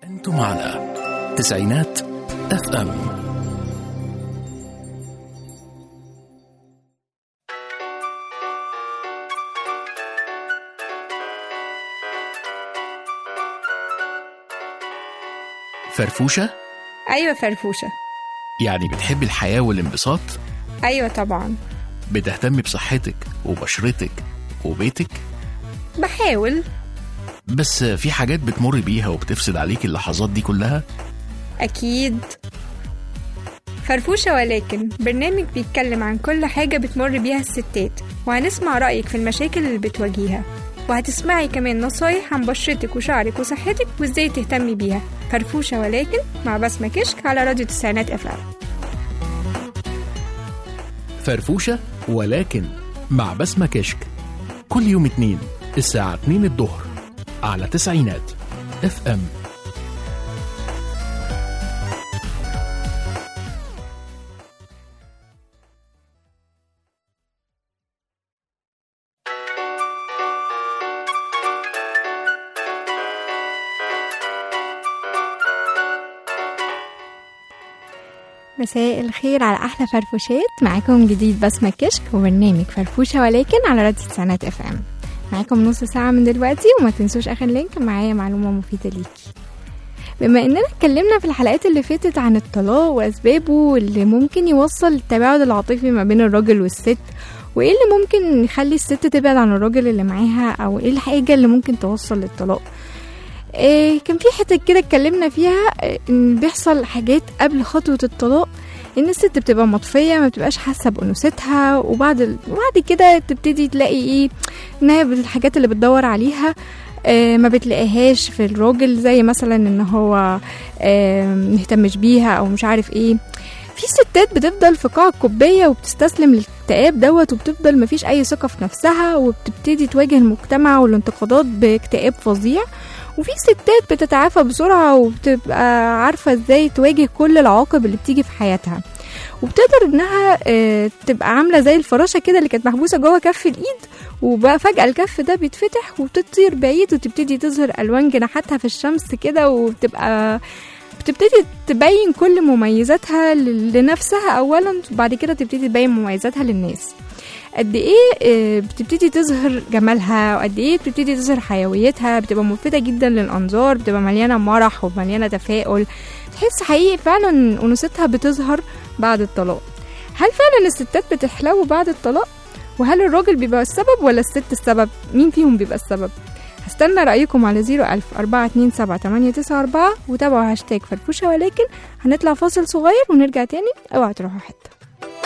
أنتم على تسعينات اف ام فرفوشة أيوة فرفوشة يعني بتحب الحياة والانبساط أيوة طبعا بتهتم بصحتك وبشرتك وبيتك بحاول بس في حاجات بتمر بيها وبتفسد عليك اللحظات دي كلها أكيد فرفوشة ولكن برنامج بيتكلم عن كل حاجة بتمر بيها الستات وهنسمع رأيك في المشاكل اللي بتواجهها وهتسمعي كمان نصايح عن بشرتك وشعرك وصحتك وازاي تهتمي بيها فرفوشة ولكن مع بسمة كشك على راديو تسعينات اف ام فرفوشة ولكن مع بسمة كشك كل يوم اتنين الساعة 2 الظهر على تسعينات اف ام مساء الخير على أحلى فرفوشات معاكم جديد بسمة كشك وبرنامج فرفوشة ولكن على راديو تسعينات اف ام معاكم نص ساعة من دلوقتي وما تنسوش آخر لينك معايا معلومة مفيدة ليكي بما اننا اتكلمنا في الحلقات اللي فاتت عن الطلاق واسبابه واللي ممكن يوصل التباعد العاطفي ما بين الراجل والست وايه اللي ممكن يخلي الست تبعد عن الراجل اللي معاها او ايه الحاجة اللي ممكن توصل للطلاق إيه كان في حتة كده اتكلمنا فيها إيه، ان بيحصل حاجات قبل خطوة الطلاق ان الست بتبقى مطفية ما بتبقاش حاسة بأنوثتها وبعد ال- وبعد كده تبتدي تلاقي ايه ان هي الحاجات اللي بتدور عليها آه، ما بتلاقيهاش في الراجل زي مثلا ان هو آه، مهتمش بيها او مش عارف ايه في ستات بتفضل في قاع الكوباية وبتستسلم للاكتئاب دوت وبتفضل مفيش أي ثقة في نفسها وبتبتدي تواجه المجتمع والانتقادات باكتئاب فظيع وفي ستات بتتعافى بسرعة وبتبقى عارفة ازاي تواجه كل العواقب اللي بتيجي في حياتها وبتقدر انها آه، تبقى عاملة زي الفراشة كده اللي كانت محبوسة جوه كف الايد وبقى فجأة الكف ده بيتفتح وبتطير بعيد وتبتدي تظهر ألوان جناحاتها في الشمس كده وبتبقى بتبتدي تبين كل مميزاتها ل- لنفسها أولا وبعد كده تبتدي تبين مميزاتها للناس قد ايه آه، بتبتدي تظهر جمالها وقد ايه بتبتدي تظهر حيويتها بتبقى مفيدة جدا للأنظار بتبقى مليانة مرح ومليانة تفاؤل تحس حقيقي فعلا إن أنوثتها بتظهر بعد الطلاق هل فعلا الستات بتحلو بعد الطلاق وهل الراجل بيبقى السبب ولا الست السبب مين فيهم بيبقى السبب هستنى رأيكم على 01000 427 894 وتابعوا هاشتاج فرفوشة ولكن هنطلع فاصل صغير ونرجع تاني اوعوا تروحوا حتة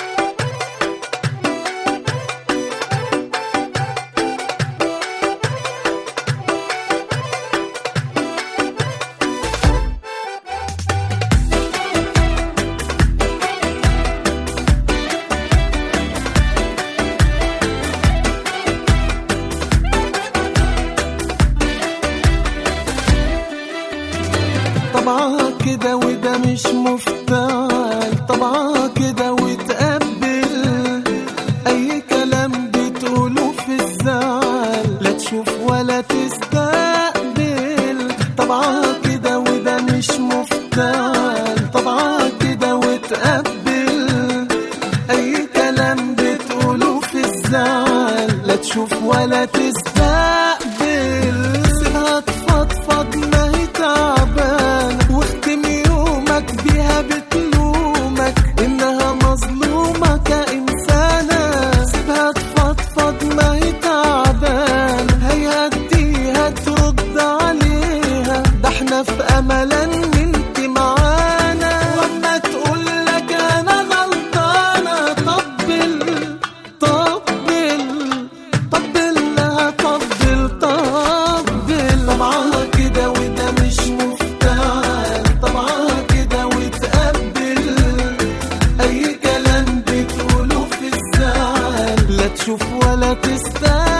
طبعا كده وده مش مفتعل طبعا كده وتقبل اي كلام بتقوله في الزعل لا تشوف ولا تستقبل طبعا كده وده مش مفتعل طبعا كده وتقبل اي كلام بتقوله في الزعل لا تشوف ولا تستقبل سيبها تفضفض ما هي تعبانة واختم يومك بيها بتلومك انها مظلومة كإنسانة سيبها تفضفض ما هي تعبانة هيهديها ترد عليها ده احنا في امل ان انت معانا واما تقول لك انا غلطانة طبل طبل طبل لها طبل طبل طبعا كده وده مش مفتعل طبعا كده وتقبل اي كلام بتقوله في الزعل لا تشوف ولا تستقبل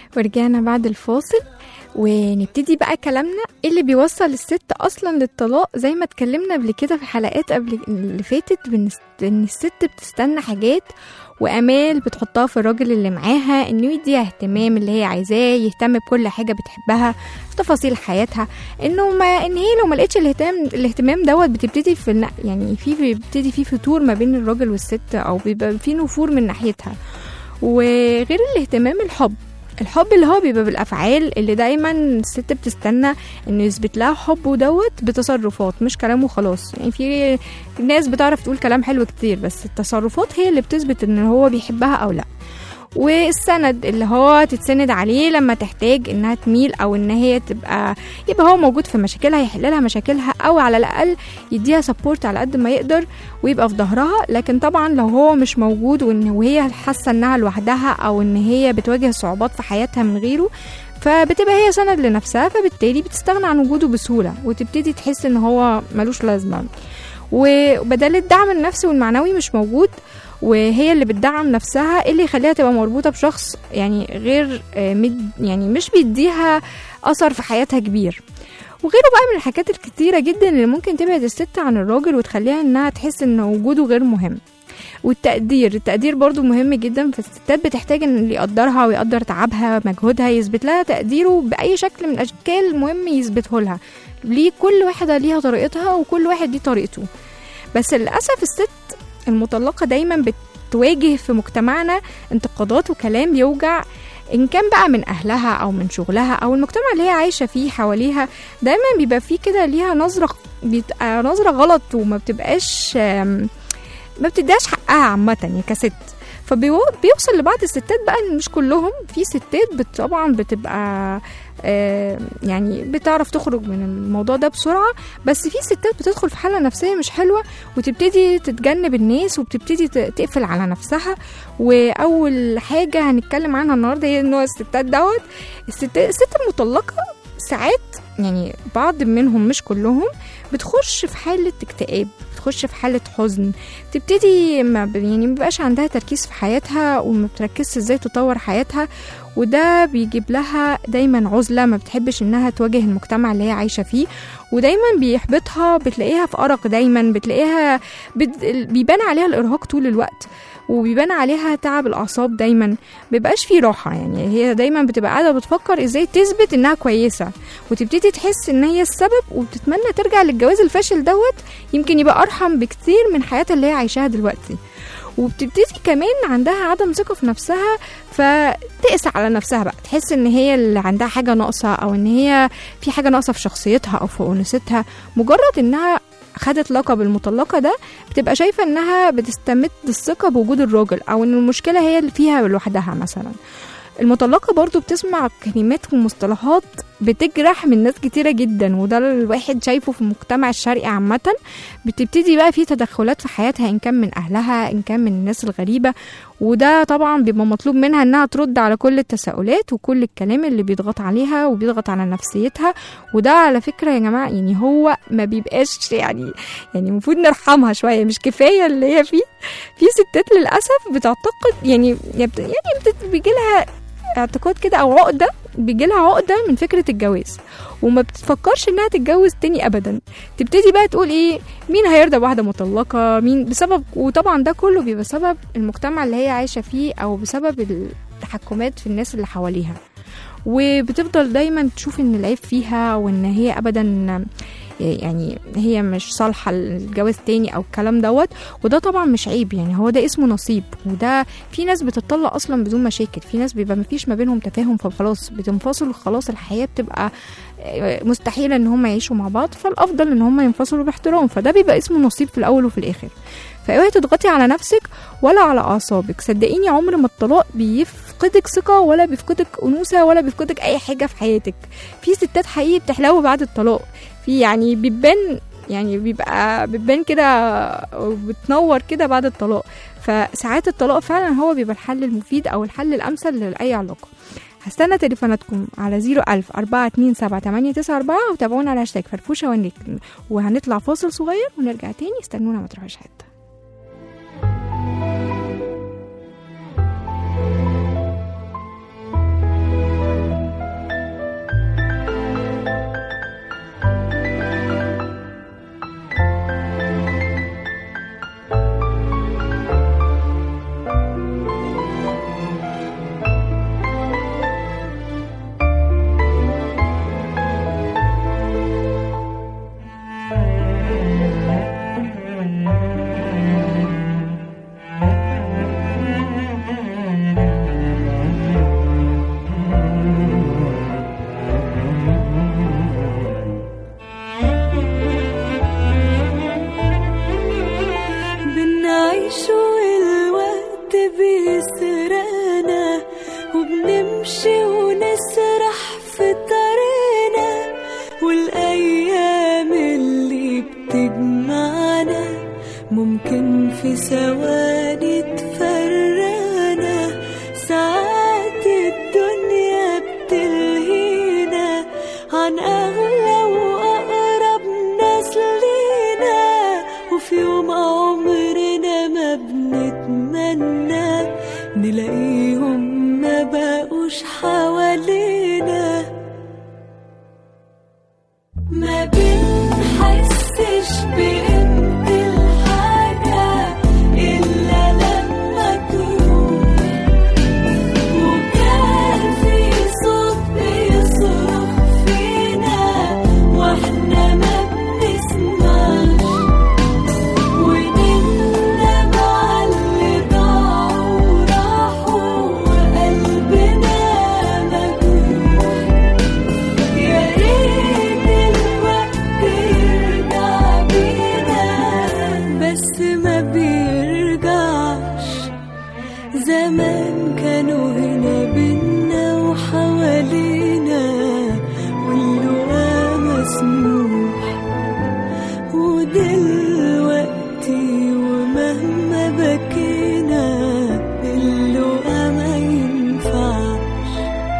ورجعنا بعد الفاصل ونبتدي بقى كلامنا إيه اللي بيوصل الست اصلا للطلاق زي ما اتكلمنا قبل كده في حلقات قبل اللي فاتت بنس- ان الست بتستنى حاجات وامال بتحطها في الراجل اللي معاها انه يديها اهتمام اللي هي عايزاه يهتم بكل حاجه بتحبها في تفاصيل حياتها انه ما ان هي لو ما لقيتش الاهتمام الاهتمام دوت بتبتدي في الن- يعني في بيبتدي في فتور ما بين الراجل والست او بيبقى في نفور من ناحيتها وغير الاهتمام الحب الحب اللي هو بيبقى بالافعال اللي دايما الست بتستنى انه يثبت لها حبه دوت بتصرفات مش كلام وخلاص يعني في ناس بتعرف تقول كلام حلو كتير بس التصرفات هي اللي بتثبت ان هو بيحبها او لا والسند اللي هو تتسند عليه لما تحتاج انها تميل او ان هي تبقى يبقى هو موجود في مشاكلها يحل لها مشاكلها او على الاقل يديها سبورت على قد ما يقدر ويبقى في ظهرها لكن طبعا لو هو مش موجود وان وهي حاسه انها لوحدها او ان هي بتواجه صعوبات في حياتها من غيره فبتبقى هي سند لنفسها فبالتالي بتستغنى عن وجوده بسهوله وتبتدي تحس ان هو ملوش لازمه وبدل الدعم النفسي والمعنوي مش موجود وهي اللي بتدعم نفسها إيه اللي يخليها تبقى مربوطه بشخص يعني غير آه، مد يعني مش بيديها اثر في حياتها كبير وغيره بقى من الحاجات الكتيرة جدا اللي ممكن تبعد الست عن الراجل وتخليها انها تحس ان وجوده غير مهم والتقدير التقدير برضو مهم جدا فالستات بتحتاج ان اللي يقدرها ويقدر تعبها مجهودها يثبت لها تقديره بأي شكل من الأشكال مهم يثبته لها ليه كل واحدة ليها طريقتها وكل واحد ليه طريقته بس للأسف الست المطلقة دايما بتواجه في مجتمعنا انتقادات وكلام بيوجع ان كان بقى من اهلها او من شغلها او المجتمع اللي هي عايشه فيه حواليها دايما بيبقى فيه كده ليها نظره بيبقى نظره غلط وما بتبقاش آم، ما بتديهاش حقها عامه يعني كست فبيوصل لبعض الستات بقى إن مش كلهم في ستات بت- طبعا بتبقى آه، يعني بتعرف تخرج من الموضوع ده بسرعه بس في ستات بتدخل في حاله نفسيه مش حلوه وتبتدي تتجنب الناس وبتبتدي ت- تقفل على نفسها واول حاجه هنتكلم عنها النهارده هي نوع الستات دوت الست الست المطلقه ساعات يعني بعض منهم مش كلهم بتخش في حالة اكتئاب بتخش في حالة حزن تبتدي ما ب- يعني مبقاش عندها تركيز في حياتها وما بتركزش ازاي تطور حياتها وده بيجيب لها دايما عزلة ما بتحبش انها تواجه المجتمع اللي هي عايشة فيه ودايما بيحبطها بتلاقيها في أرق دايما بتلاقيها بت... بيبان عليها الإرهاق طول الوقت وبيبان عليها تعب الأعصاب دايما مبيبقاش فيه راحة يعني هي دايما بتبقى قاعدة بتفكر ازاي تثبت انها كويسة وتبتدي تحس ان هي السبب وبتتمنى ترجع للجواز الفاشل دوت يمكن يبقى ارحم بكتير من حياتها اللي هي عايشاها دلوقتي وبتبتدي كمان عندها عدم ثقة في نفسها فتقسى على نفسها بقى تحس ان هي اللي عندها حاجة ناقصة او ان هي في حاجة ناقصة في شخصيتها او في انوثتها مجرد انها خدت لقب المطلقة ده بتبقى شايفة انها بتستمد الثقة بوجود الراجل او ان المشكلة هي اللي فيها لوحدها مثلا المطلقة برضو بتسمع كلمات ومصطلحات بتجرح من ناس كتيرة جدا وده الواحد شايفه في المجتمع الشرقي عامة بتبتدي بقى في تدخلات في حياتها إن كان من أهلها إن كان من الناس الغريبة وده طبعا بيبقى مطلوب منها إنها ترد على كل التساؤلات وكل الكلام اللي بيضغط عليها وبيضغط على نفسيتها وده على فكرة يا جماعة يعني هو ما بيبقاش يعني يعني المفروض نرحمها شوية مش كفاية اللي هي فيه في ستات للأسف بتعتقد يعني يعني بيجي لها اعتقاد كده او عقده بيجي لها عقده من فكره الجواز وما بتفكرش انها تتجوز تاني ابدا تبتدي بقى تقول ايه مين هيرضى بواحده مطلقه مين بسبب وطبعا ده كله بيبقى سبب المجتمع اللي هي عايشه فيه او بسبب التحكمات في الناس اللي حواليها وبتفضل دايما تشوف ان العيب فيها وان هي ابدا يعني هي مش صالحة للجواز تاني أو الكلام دوت وده طبعا مش عيب يعني هو ده اسمه نصيب وده في ناس بتطلق أصلا بدون مشاكل في ناس بيبقى مفيش ما بينهم تفاهم فخلاص بتنفصل خلاص الحياة بتبقى مستحيلة ان هم يعيشوا مع بعض فالأفضل ان هم ينفصلوا باحترام فده بيبقى اسمه نصيب في الأول وفي الآخر فاوعي تضغطي على نفسك ولا على أعصابك صدقيني عمر ما الطلاق بيفقدك ثقة ولا بيفقدك أنوثة ولا بيفقدك أي حاجة في حياتك في ستات حقيقي بتحلو بعد الطلاق في يعني بيبان يعني بيبقى بتبان كده وبتنور كده بعد الطلاق فساعات الطلاق فعلا هو بيبقى الحل المفيد او الحل الامثل لاي علاقه هستنى تليفوناتكم على 01000 427 وتابعونا على هاشتاج فرفوشة وهنطلع فاصل صغير ونرجع تاني استنونا ما تروحوش حته نمشي ونسرح في طريقنا والأيام اللي بتجمعنا ممكن في ثواني تفرقنا ساعات الدنيا بتلهينا عن أغلى وأقرب ناس لينا وفي يوم عمرنا ما بنتمنى نلاقيهم ما بقوش حوالينا ما بنحسش بقيمة الحاجة إلا لما تروح وكان في صوت بيصرخ فينا واحنا ما بنسمعش ونندم على اللي ضاعوا وراحوا وقلبنا مجروح يا ريت الوقت يرجع بينا بس ما بيرجعش زمان كانوا هنا بينا وحوالينا واللقا مسموح ودلوقتي ومهما بكينا اللقا ما ينفعش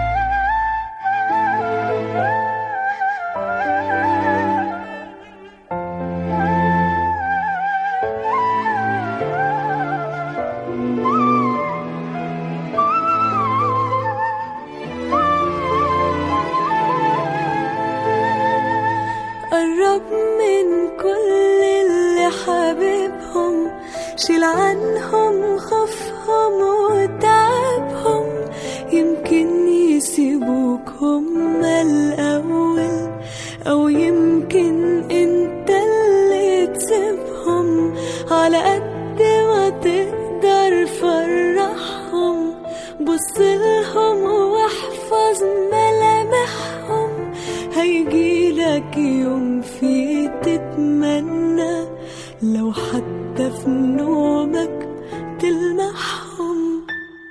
قرب من كل اللي حبيبهم شيل عنهم خوفهم وتعبهم يمكن يسيبوك هما الأول أو يمكن انت اللي تسيبهم على قد ما تقدر فرحهم بصلهم واحفظ ملامحهم هيجيلك يوم فيه تتمنى لو حتى في نومك تلمحهم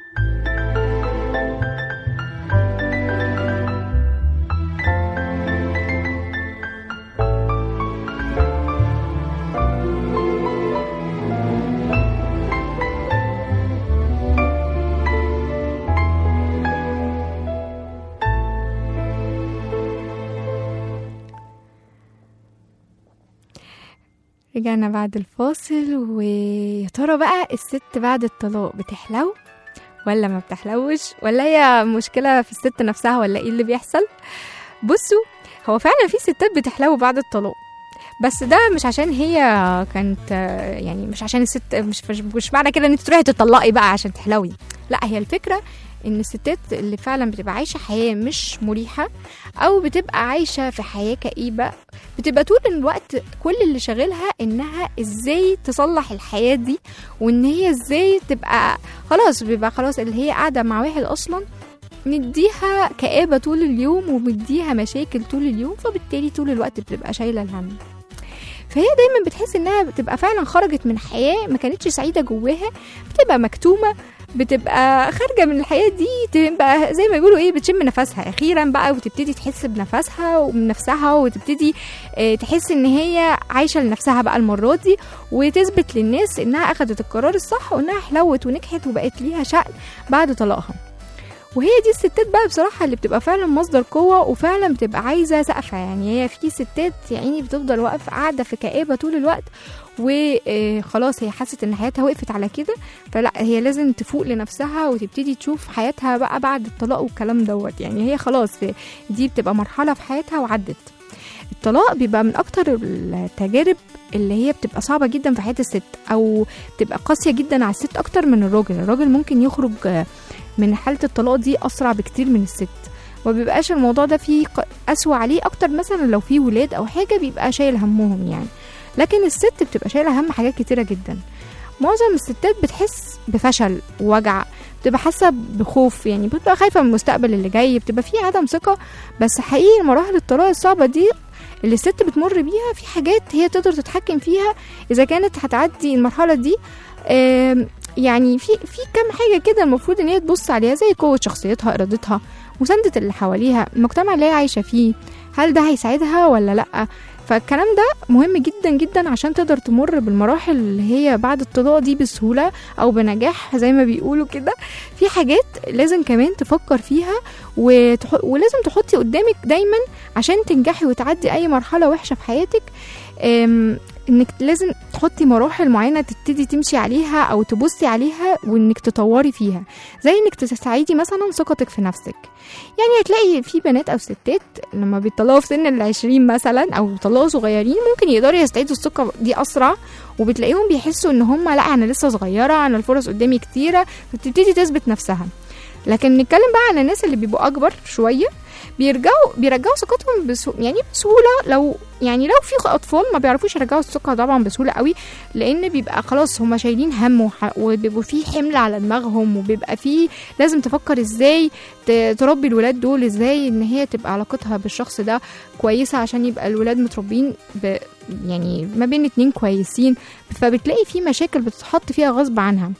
رجعنا بعد الفاصل ويا ترى بقى الست بعد الطلاق بتحلو ولا ما بتحلوش ولا هي مشكلة في الست نفسها ولا ايه اللي بيحصل بصوا هو فعلا في ستات بتحلو بعد الطلاق بس ده مش عشان هي كانت آه، يعني مش عشان الست مش مش, مش معنى كده ان انت تروحي تطلقي بقى عشان تحلوي لا هي الفكره ان الستات اللي فعلا بتبقى عايشه حياه مش مريحه او بتبقى عايشه في حياه كئيبه بتبقى طول الوقت كل اللي شاغلها انها ازاي تصلح الحياه دي وان هي ازاي تبقى خلاص بيبقى خلاص اللي هي قاعده مع واحد اصلا مديها كآبة طول اليوم ومديها مشاكل طول اليوم فبالتالي طول الوقت بتبقى شايلة الهم فهي دايما بتحس انها بتبقى فعلا خرجت من حياة ما كانتش سعيدة جواها بتبقى مكتومة بتبقى خارجة من الحياة دي تبقى زي ما بيقولوا ايه بتشم نفسها اخيرا بقى وتبتدي تحس بنفسها ومن نفسها وتبتدي آه، تحس ان هي عايشة لنفسها بقى المرة دي وتثبت للناس انها اخدت القرار الصح وانها حلوت ونجحت وبقت ليها شأن بعد طلاقها وهي دي الستات بقى بصراحة اللي بتبقى فعلا مصدر قوة وفعلا بتبقى عايزة سقفة يعني هي في ستات يعني بتفضل واقفة قاعدة في كآبة طول الوقت وخلاص هي حست ان حياتها وقفت على كده فلا هي لازم تفوق لنفسها وتبتدي تشوف حياتها بقى بعد الطلاق والكلام دوت يعني هي خلاص دي بتبقى مرحلة في حياتها وعدت الطلاق بيبقى من اكتر التجارب اللي هي بتبقى صعبة جدا في حياة الست او بتبقى قاسية جدا على الست اكتر من الراجل الراجل ممكن يخرج آه، من حالة الطلاق دي اسرع بكتير من الست ما بيبقاش الموضوع ده فيه ق- قسوة عليه اكتر مثلا لو فيه ولاد او حاجة بيبقى شايل همهم يعني لكن الست بتبقى شايلة هم حاجات كتيرة جدا معظم الستات بتحس بفشل ووجع بتبقى حاسة بخوف يعني بتبقى خايفة من المستقبل اللي جاي بتبقى فيه عدم ثقة بس حقيقي مراحل الطلاق الصعبة دي اللي الست بتمر بيها في حاجات هي تقدر تتحكم فيها اذا كانت هتعدي المرحله دي آم، يعني في في كام حاجه كده المفروض ان هي تبص عليها زي قوه شخصيتها ارادتها مساندة اللي حواليها المجتمع اللي هي عايشة فيه هل ده هيساعدها ولا لأ فالكلام ده مهم جدا جدا عشان تقدر تمر بالمراحل اللي هي بعد الطلاق دي بسهولة أو بنجاح زي ما بيقولوا كده في حاجات لازم كمان تفكر فيها وتح... ولازم تحطي قدامك دايما عشان تنجحي وتعدي أي مرحلة وحشة في حياتك أم... انك لازم تحطي مراحل معينه تبتدي تمشي عليها او تبصي عليها وانك تطوري فيها زي انك تستعيدي مثلا ثقتك في نفسك يعني هتلاقي في بنات او ستات لما بيطلعوا في سن العشرين مثلا او بيطلعوا صغيرين ممكن يقدروا يستعيدوا الثقه دي اسرع وبتلاقيهم بيحسوا ان هم لا انا لسه صغيره انا الفرص قدامي كتيره فبتبتدي تثبت نفسها لكن نتكلم بقى على الناس اللي بيبقوا اكبر شويه بيرجعوا بيرجعوا ثقتهم بسهو... يعني بسهوله لو يعني لو في اطفال ما بيعرفوش يرجعوا الثقه طبعا بسهوله قوي لان بيبقى خلاص هم شايلين هم وح... وبيبقوا في حمل على دماغهم وبيبقى في لازم تفكر ازاي ت... تربي الولاد دول ازاي ان هي تبقى علاقتها بالشخص ده كويسه عشان يبقى الولاد متربين ب... يعني ما بين اتنين كويسين فبتلاقي في مشاكل بتتحط فيها غصب عنها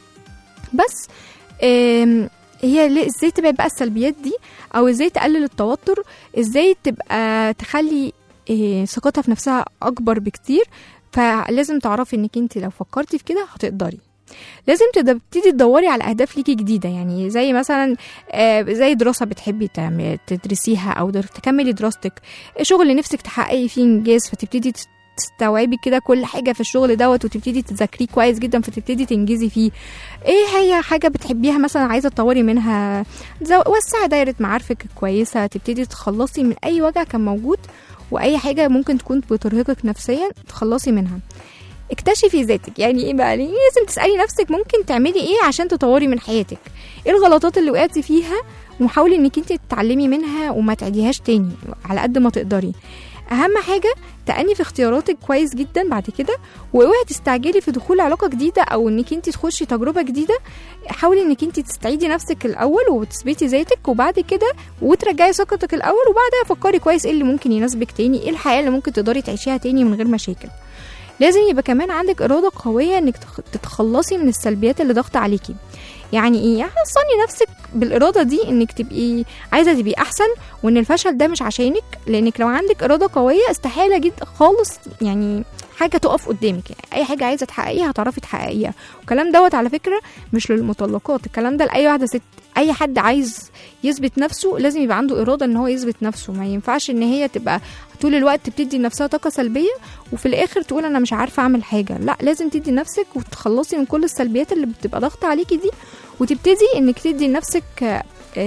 بس آم... هي ليه- ازاي تبعد بقى السلبيات دي او ازاي تقلل التوتر ازاي تبقى تخلي إيه، ثقتها في نفسها اكبر بكتير فلازم تعرفي انك انت لو فكرتي في كده هتقدري لازم تبتدي تدوري على اهداف ليكي جديده يعني زي مثلا آه، زي دراسه بتحبي تعم- تدرسيها او در- تكملي دراستك شغل نفسك تحققي فيه انجاز فتبتدي تس- تستوعبي كده كل حاجه في الشغل دوت وتبتدي تذاكريه كويس جدا فتبتدي تنجزي فيه ايه هي حاجه بتحبيها مثلا عايزه تطوري منها زو- وسعي دايره معارفك كويسه تبتدي تخلصي من اي وجع كان موجود واي حاجه ممكن تكون بترهقك نفسيا تخلصي منها اكتشفي ذاتك يعني ايه بقى يعني لازم تسالي نفسك ممكن تعملي ايه عشان تطوري من حياتك ايه الغلطات اللي وقعتي فيها وحاولي انك انت تتعلمي منها وما تعيديهاش تاني على قد ما تقدري اهم حاجه تأني في اختياراتك كويس جدا بعد كده واوعي تستعجلي في دخول علاقه جديده او انك انت تخشي تجربه جديده حاولي انك انت تستعيدي نفسك الاول وتثبتي ذاتك وبعد كده وترجعي ثقتك الاول وبعدها فكري كويس ايه اللي ممكن يناسبك تاني ايه الحياه اللي ممكن تقدري تعيشيها تاني من غير مشاكل لازم يبقى كمان عندك إرادة قوية إنك تخ- تتخلصي من السلبيات اللي ضاغطة عليكي يعني ايه يعني حصني نفسك بالإرادة دي إنك تبقي عايزة تبقي أحسن وإن الفشل ده مش عشانك لأنك لو عندك إرادة قوية استحالة جدا خالص يعني حاجة تقف قدامك يعني أي حاجة عايزة تحققيها هتعرفي تحققيها والكلام دوت على فكرة مش للمطلقات الكلام ده لأي واحدة ست أي حد عايز يثبت نفسه لازم يبقى عنده إرادة إن هو يثبت نفسه ما ينفعش إن هي تبقى طول الوقت بتدي لنفسها طاقة سلبية وفي الاخر تقول انا مش عارفه اعمل حاجه لا لازم تدي نفسك وتخلصي من كل السلبيات اللي بتبقى ضاغطه عليكي دي وتبتدي انك تدي لنفسك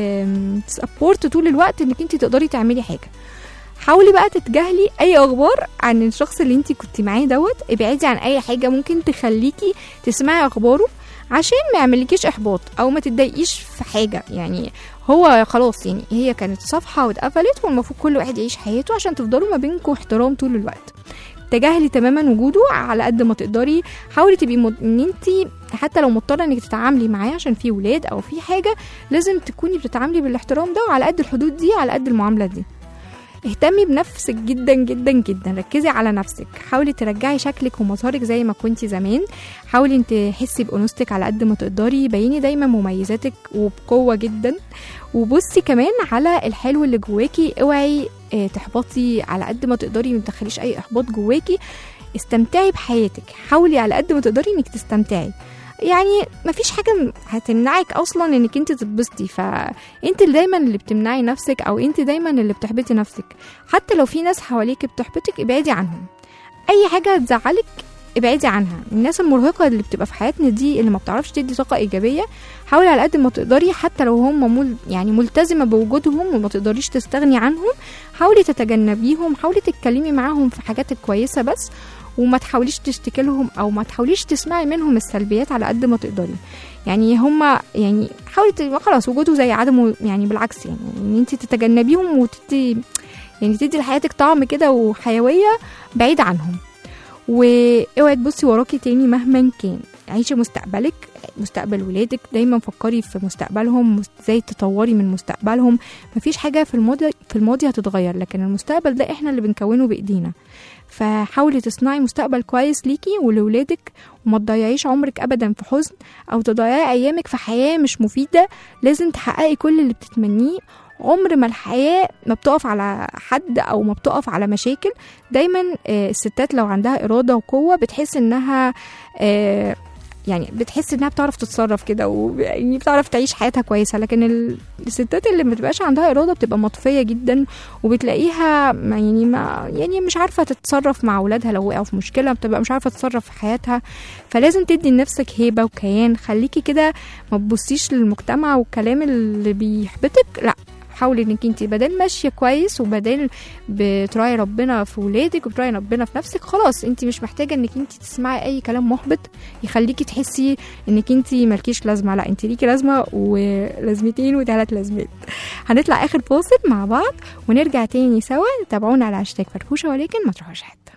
سبورت طول الوقت انك انت تقدري تعملي حاجه حاولي بقى تتجاهلي اي اخبار عن الشخص اللي انت كنت معاه دوت ابعدي عن اي حاجه ممكن تخليكي تسمعي اخباره عشان ما يعملكيش احباط او ما تتضايقيش في حاجه يعني هو خلاص يعني هي كانت صفحه واتقفلت والمفروض كل واحد يعيش حياته عشان تفضلوا ما بينكم احترام طول الوقت تجاهلي تماما وجوده على قد ما تقدري حاولي تبقي مد... ان انت حتى لو مضطره انك تتعاملي معاه عشان في ولاد او في حاجه لازم تكوني بتتعاملي بالاحترام ده وعلى قد الحدود دي على قد المعامله دي اهتمي بنفسك جدا جدا جدا ركزي على نفسك حاولي ترجعي شكلك ومظهرك زي ما كنتي زمان حاولي انت تحسي بانوثتك على قد ما تقدري بيني دايما مميزاتك وبقوه جدا وبصي كمان على الحلو اللي جواكي اوعي اه تحبطي على قد ما تقدري ما تدخليش اي احباط جواكي استمتعي بحياتك حاولي على قد ما تقدري انك تستمتعي يعني مفيش حاجة هتمنعك أصلا إنك أنت تتبسطي فأنت اللي دايما اللي بتمنعي نفسك أو أنت دايما اللي بتحبطي نفسك حتى لو في ناس حواليك بتحبطك ابعدي عنهم أي حاجة هتزعلك ابعدي عنها الناس المرهقة اللي بتبقى في حياتنا دي اللي ما بتعرفش تدي طاقة إيجابية حاولي على قد ما تقدري حتى لو هم مل يعني ملتزمة بوجودهم وما تقدريش تستغني عنهم حاولي تتجنبيهم حاولي تتكلمي معاهم في حاجات كويسة بس وما تحاوليش تشتكي لهم او ما تحاوليش تسمعي منهم السلبيات على قد ما تقدري يعني هما يعني حاولي ت- خلاص وجوده زي عدمه يعني بالعكس يعني ان انت تتجنبيهم وتدي يعني تدي لحياتك طعم كده وحيويه بعيد عنهم واوعي تبصي وراكي تاني مهما كان عيشي مستقبلك مستقبل ولادك دايما فكري في مستقبلهم مس- ازاي تطوري من مستقبلهم مفيش حاجه في الماضي في الماضي هتتغير لكن المستقبل ده احنا اللي بنكونه بايدينا فحاولي تصنعي مستقبل كويس ليكي ولولادك وما تضيعيش عمرك ابدا في حزن او تضيعي ايامك في حياه مش مفيده لازم تحققي كل اللي بتتمنيه عمر ما الحياه ما بتقف على حد او ما بتقف على مشاكل دايما آه، الستات لو عندها اراده وقوه بتحس انها آه، يعني بتحس انها بتعرف تتصرف كده ويعني بتعرف تعيش حياتها كويسه لكن ال- الستات اللي ما بتبقاش عندها اراده بتبقى مطفيه جدا وبتلاقيها ما يعني ما يعني مش عارفه تتصرف مع اولادها لو وقعوا في مشكله بتبقى مش عارفه تتصرف في حياتها فلازم تدي لنفسك هيبه وكيان خليكي كده ما تبصيش للمجتمع والكلام اللي بيحبطك لا حاولي انك انت بدل ماشيه كويس وبدل بتراعي ربنا في ولادك وبتراعي ربنا في نفسك خلاص انت مش محتاجه انك انت تسمعي اي كلام محبط يخليكي تحسي انك انت مالكيش لازمه لا انت ليكي لازمه ولازمتين وثلاث لازمات هنطلع اخر فاصل مع بعض ونرجع تاني سوا تابعونا على هاشتاج فرفوشه ولكن ما تروحوش حته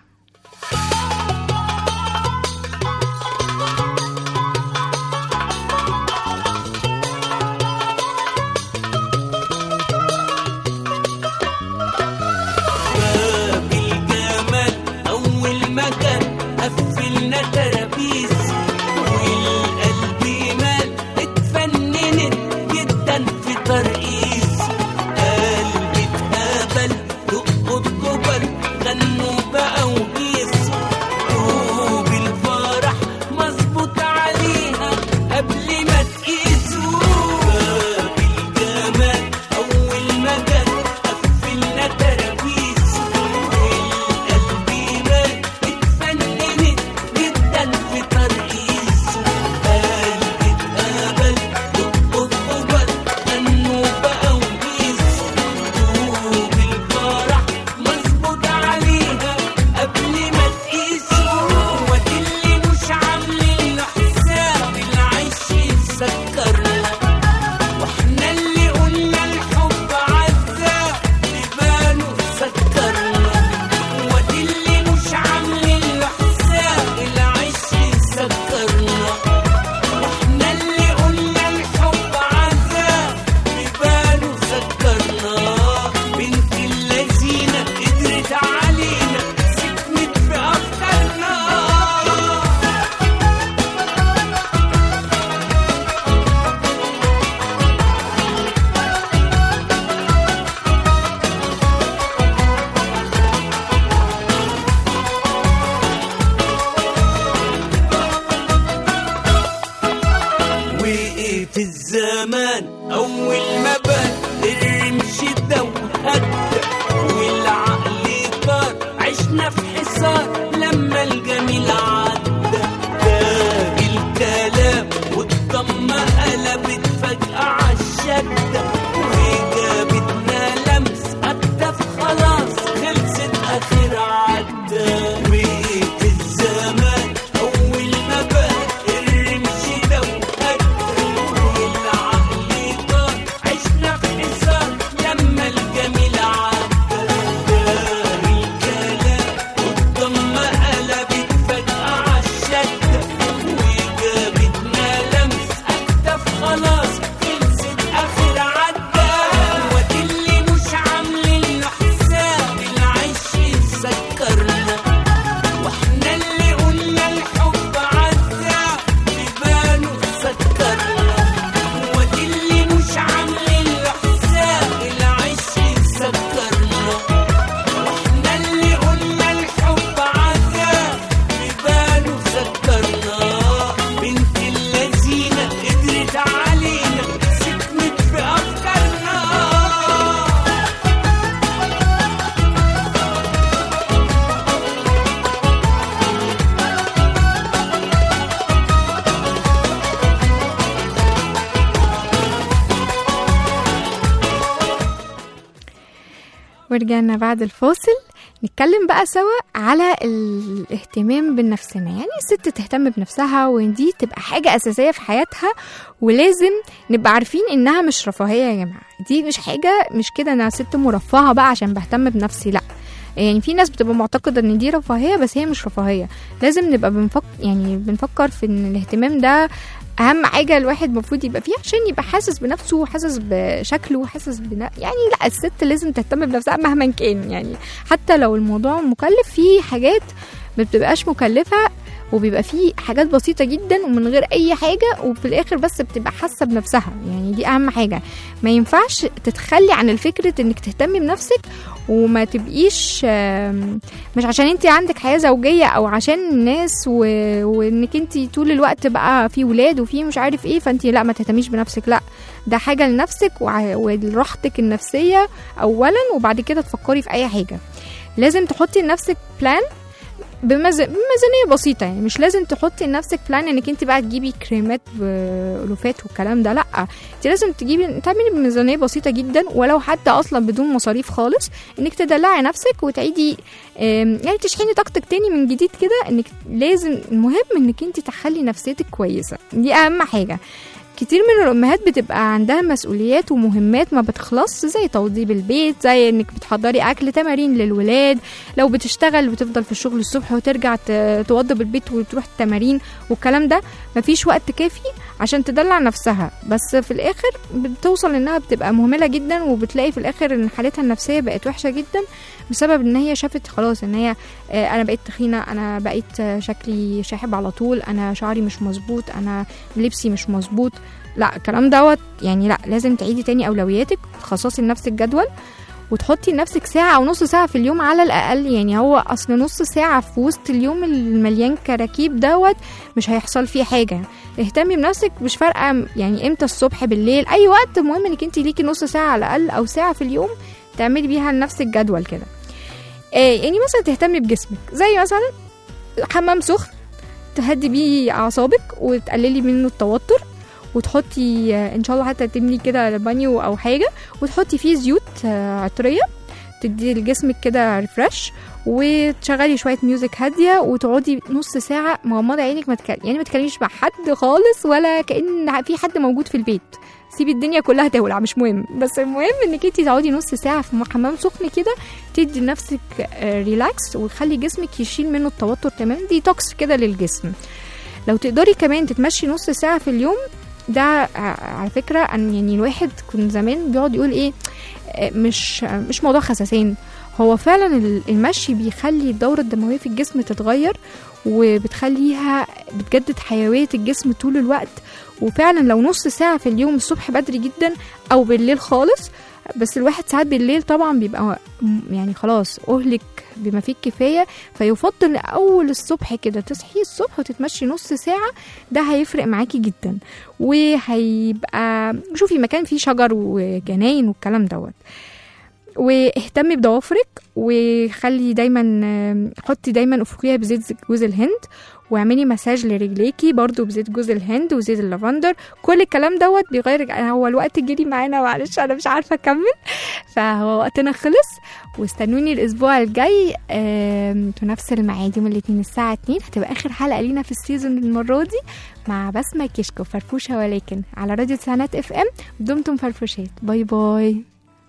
باب الجمال أول مكان قفلنا ترابيز والقلب مال اتفننت جدا في ترقيص قلبي اتقبل دقوا الجبل غنوا بقى وقيس طوب الفرح مظبوط عليها قبل ما تقيسوا باب الجمال أول مكان قفلنا ترابيز والقلب مال اتفننت جدا في ترقيص قلبي اتقبل دقوا الجبل غنوا بقى وقيسوا طوب الفرح مظبوط عليها قبل ما تقيسوا ودي مش عاملين له حساب العيش يسكرنا واحنا اللي قلنا الحب عذاب يبانوا سكرنا ودي اللي مش عاملين له حساب العيش يسكرنا واحنا اللي قلنا الحب عذاب يبانوا سكرنا بنت اللذينة قدرت علينا سكنت في أفكارنا وقف الزمان أول ما بان الرمش ده وهدى والعقل طار عشنا في حصار لما الجميل عدى تاج الكلام والضمة قلبت فجأة عالشدة وجابتنا لمس أكتف خلاص خلصت آخر عدى وقف الزمان أول ما بان الرمش ده وهدى والعقل طار عشنا في حصار لما الجميل عدى دار الكلام والضمة قلبت فجأة عالشدة وجابتنا لمس أكتف خلاص خلصت آخر عدى ودي اللي مش عاملين له حساب العيش يسكرنا واحنا اللي قلنا الحب عذاب يبانوا سكرنا ودي اللي مش عاملين له حساب العيش يسكرنا واحنا اللي قلنا الحب عذاب يبانوا سكرنا بنت اللذينة قدرت علينا سكنت في أفكارنا ورجعنا بعد الفاصل نتكلم بقى سوا على الاهتمام بنفسنا يعني الست تهتم بنفسها وان دي تبقى حاجة أساسية في حياتها ولازم نبقى عارفين إنها مش رفاهية يا جماعة دي مش حاجة مش كده أنا ست مرفهة بقى عشان بهتم بنفسي لأ يعني في ناس بتبقى معتقدة ان دي رفاهية بس هي مش رفاهية لازم نبقى بنفكر يعني بنفكر في ان الاهتمام ده اهم حاجه الواحد المفروض يبقى فيها عشان يبقى حاسس بنفسه وحاسس بشكله وحاسس بنا... يعني لا الست لازم تهتم بنفسها مهما كان يعني حتى لو الموضوع مكلف في حاجات ما بتبقاش مكلفه وبيبقى فيه حاجات بسيطة جدا ومن غير أي حاجة وفي الآخر بس بتبقى حاسة بنفسها يعني دي أهم حاجة ما ينفعش تتخلي عن الفكرة إنك تهتمي بنفسك وما تبقيش آم، مش عشان انت عندك حياة زوجية او عشان الناس و... وانك انت طول الوقت بقى في ولاد وفي مش عارف ايه فانت لا ما تهتميش بنفسك لا ده حاجة لنفسك وع- ولراحتك النفسية اولا وبعد كده تفكري في اي حاجة لازم تحطي لنفسك بلان بمز... بميزانية بسيطة يعني مش لازم تحطي لنفسك بلان انك انت بقى تجيبي كريمات بألوفات والكلام ده لا انت لازم تجيبي تعملي بميزانية بسيطة جدا ولو حتى اصلا بدون مصاريف خالص انك تدلعي نفسك وتعيدي آم، يعني تشحني طاقتك تاني من جديد كده انك لازم المهم انك انت تخلي نفسيتك كويسة دي اهم حاجة كتير من الامهات بتبقى عندها مسؤوليات ومهمات ما بتخلص زي توضيب البيت زي انك بتحضري اكل تمارين للولاد لو بتشتغل بتفضل في الشغل الصبح وترجع ت- توضب البيت وتروح التمارين والكلام ده مفيش وقت كافي عشان تدلع نفسها بس في الاخر بتوصل انها بتبقى مهمله جدا وبتلاقي في الاخر ان حالتها النفسيه بقت وحشه جدا بسبب ان هي شافت خلاص ان هي آه، انا بقيت تخينه انا بقيت آه، شكلي شاحب على طول انا شعري مش مظبوط انا لبسي مش مظبوط لا الكلام دوت يعني لا لازم تعيدي تاني اولوياتك تخصصي لنفسك جدول وتحطي لنفسك ساعة أو نص ساعة في اليوم على الأقل يعني هو أصل نص ساعة في وسط اليوم المليان كراكيب دوت مش هيحصل فيه حاجة اهتمي بنفسك مش فارقة يعني امتى الصبح بالليل أي وقت المهم انك انت ليكي نص ساعة على الأقل أو ساعة في اليوم تعملي بيها لنفسك جدول كده آه يعني مثلا تهتمي بجسمك زي مثلا حمام سخن تهدي بيه أعصابك وتقللي منه التوتر وتحطي آه، ان شاء الله حتى تملي كده بانيو او حاجه وتحطي فيه زيوت آه، عطريه تدي لجسمك كده ريفرش وتشغلي شويه ميوزك هاديه وتقعدي نص ساعه مغمضه عينك ما تكلم يعني ما تكلميش مع حد خالص ولا كان في حد موجود في البيت سيبي الدنيا كلها تولع مش مهم بس المهم انك انت تقعدي نص ساعه في حمام سخن كده تدي لنفسك آه، ريلاكس وتخلي جسمك يشيل منه التوتر تمام دي توكس كده للجسم لو تقدري كمان تتمشي نص ساعه في اليوم ده ع- على فكره ان يعني الواحد كان زمان بيقعد يقول ايه آه، مش آه، مش موضوع خساسين هو فعلا ال- المشي بيخلي الدوره الدمويه في الجسم تتغير وبتخليها بتجدد حيويه الجسم طول الوقت وفعلا لو نص ساعه في اليوم الصبح بدري جدا او بالليل خالص بس الواحد ساعات بالليل طبعا بيبقى م- يعني خلاص اهلك بما فيه الكفايه فيفضل اول الصبح كده تصحي الصبح وتتمشي نص ساعه ده هيفرق معاكي جدا وهيبقى شوفي مكان فيه شجر وجناين والكلام دوت واهتمي بضوافرك وخلي دايما آم، حطي دايما افقيها بزيت جوز الهند واعملي مساج لرجليكي برضو بزيت جوز الهند وزيت اللافندر كل الكلام دوت بيغير هو الوقت جري معانا معلش انا مش عارفه اكمل فهو وقتنا خلص واستنوني الاسبوع الجاي آم، في نفس الميعاد يوم الاثنين الساعه 2 هتبقى اخر حلقه لينا في السيزون المره دي مع بسمه كشكو فرفوشه ولكن على راديو تسعينات اف ام دمتم فرفوشات باي باي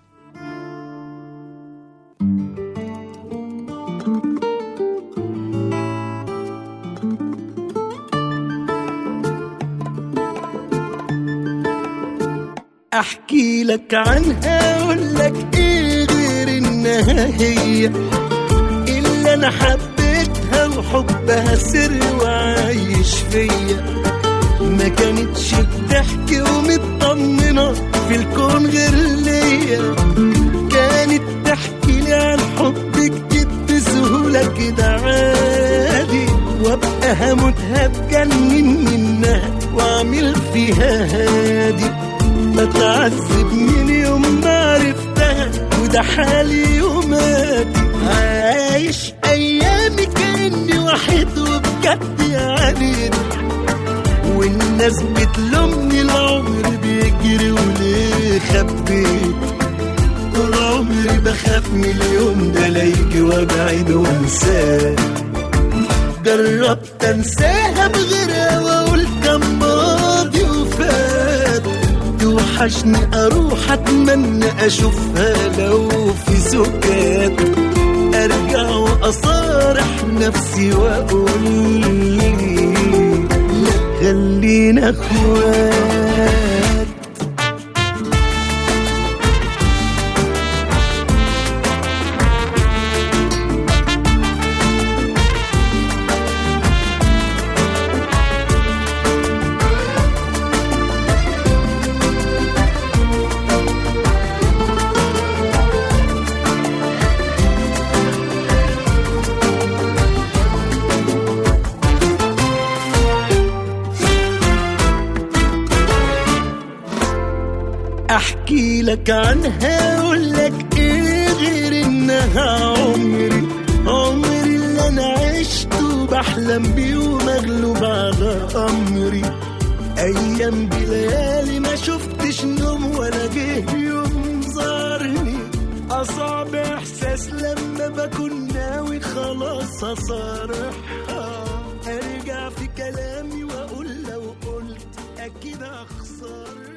احكي لك عنها اقول لك ايه غير انها هي اللي انا حبيتها وحبها سر وعايش فيا ما كانتش بتحكي ومطمنة في الكون غير ليا كانت تحكي لي عن حب جديد بسهولة كده عادي وابقى هموتها بجنن منها واعمل فيها هادي بتعذب من يوم ما عرفتها وده حالي يوماتي عايش ايامي كاني وحيد وبجد يعني والناس بتلومني العمر بيجري وليه خبيت طول عمري بخاف من اليوم ده لا يجي وابعد وانساه جربت انساها بغيرها واقول كان ماضي وفات توحشني اروح اتمنى اشوفها لو في سكات ارجع واصارح نفسي واقول لا خلينا اخوات احكي لك عنها اقول لك ايه غير انها عمري عمري اللي انا عشته بحلم بيه ومغلوب على امري ايام بليالي ما شفتش نوم ولا جه يوم زارني اصعب احساس لما بكون ناوي خلاص اصارحها ارجع في كلامي واقول لو قلت اكيد هخسر